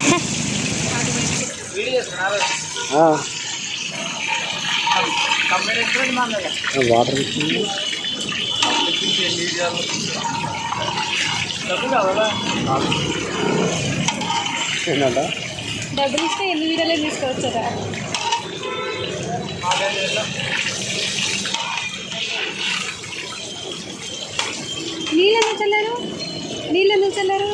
ఆ, company water ఇచ్చింది ఏంటంట డబ్బులు ఇస్తే ఎన్ని వీడియోలే తీసుకోవచ్చురా నీళ్ళు ఎందుకు చల్లారు నీళ్ళు ఎందుకు చల్లారు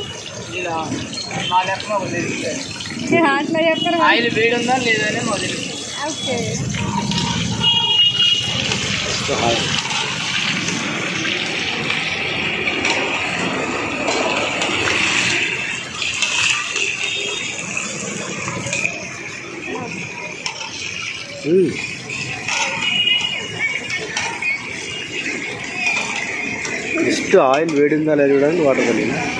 అట్లా చెప్పరు ఆయిల్ వేడి ఉందా లేదని మొదలు okay hi um. Just oil వేడిందా లేదు చూడండి వాటర్ కలిగిన